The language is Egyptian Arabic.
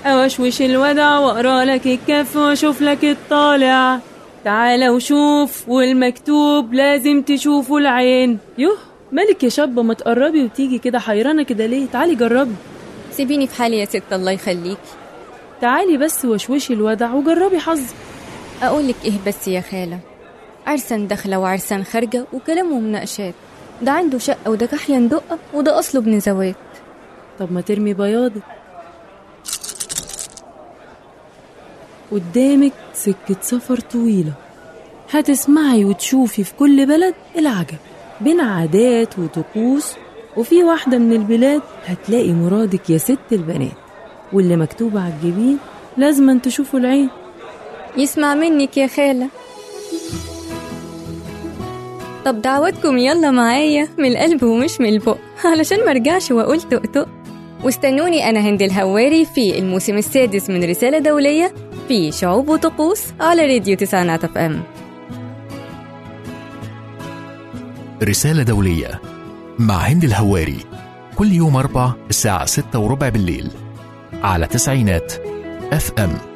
أوشوش الودع وأقرأ لك الكف وأشوف لك الطالع تعالى وشوف والمكتوب لازم تشوفه العين يوه مالك يا شابة ما تقربي وتيجي كده حيرانة كده ليه تعالي جربي سيبيني في حالي يا ست الله يخليك تعالي بس وشوشي الودع وجربي حظك أقولك إيه بس يا خالة عرسان داخلة وعرسان خارجة وكلامه مناقشات ده عنده شقة وده كحيان دقة وده أصله ابن زوات طب ما ترمي بياضك قدامك سكة سفر طويلة هتسمعي وتشوفي في كل بلد العجب بين عادات وطقوس وفي واحدة من البلاد هتلاقي مرادك يا ست البنات واللي مكتوب على الجبين لازم تشوفوا العين يسمع منك يا خالة طب دعوتكم يلا معايا من القلب ومش من البق علشان مرجعش وأقول تقطق واستنوني أنا هند الهواري في الموسم السادس من رسالة دولية في شعوب وطقوس على راديو تسعينات اف ام رسالة دولية مع هند الهواري كل يوم أربع الساعة ستة وربع بالليل على تسعينات اف ام